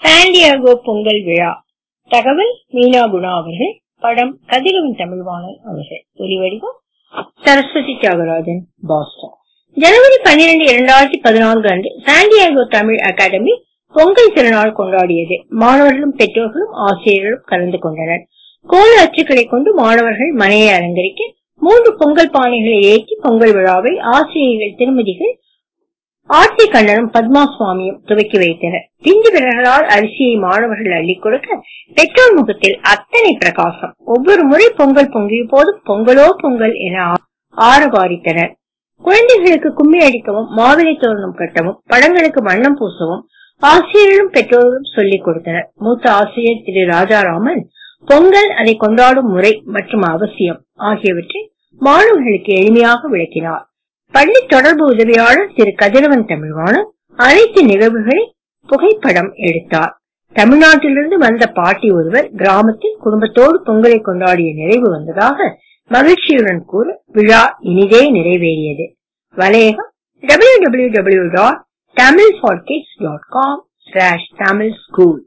Santiago Pongal விழா தகவல் மீனா குணா அவர்கள் படம் கதிரவன் தமிழ்வாணன் அவர்கள் ஒலிவடிவம் சரஸ்வதி தியாகராஜன் பாஸ்டன் ஜனவரி பன்னிரண்டு இரண்டாயிரத்தி பதினான்கு அன்று சாண்டியாகோ தமிழ் அகாடமி பொங்கல் திருநாள் கொண்டாடியது மாணவர்களும் பெற்றோர்களும் ஆசிரியர்களும் கலந்து கொண்டனர் கோல அச்சுக்களை கொண்டு மாணவர்கள் மனையை அலங்கரிக்க மூன்று பொங்கல் பானைகளை ஏற்றி பொங்கல் விழாவை ஆசிரியர்கள் திருமதிகள் ஆர்த்தி கண்ணனும் பத்மா சுவாமியும் துவக்கி வைத்தனர் பிஞ்சு விரல்களால் அரிசியை மாணவர்கள் அள்ளிக் கொடுக்க பெற்றோர் முகத்தில் அத்தனை பிரகாசம் ஒவ்வொரு முறை பொங்கல் பொங்கிய போதும் பொங்கலோ பொங்கல் என ஆரவாரித்தனர் குழந்தைகளுக்கு கும்மி அடிக்கவும் மாவிலை தோரணம் கட்டவும் படங்களுக்கு வண்ணம் பூசவும் ஆசிரியர்களும் பெற்றோர்களும் சொல்லிக் கொடுத்தனர் மூத்த ஆசிரியர் திரு ராஜாராமன் பொங்கல் அதை கொண்டாடும் முறை மற்றும் அவசியம் ஆகியவற்றை மாணவர்களுக்கு எளிமையாக விளக்கினார் பள்ளி தொடர்பு உதவியாளர் திரு கதிரவன் தமிழ்வாணன் அனைத்து நிகழ்வுகளை புகைப்படம் எடுத்தார் தமிழ்நாட்டிலிருந்து வந்த பாட்டி ஒருவர் கிராமத்தில் குடும்பத்தோடு பொங்கலை கொண்டாடிய நிறைவு வந்ததாக மகிழ்ச்சியுடன் கூற விழா இனிதே நிறைவேறியது வலையகம் W W W dot Tamil for kids dot com slash Tamil school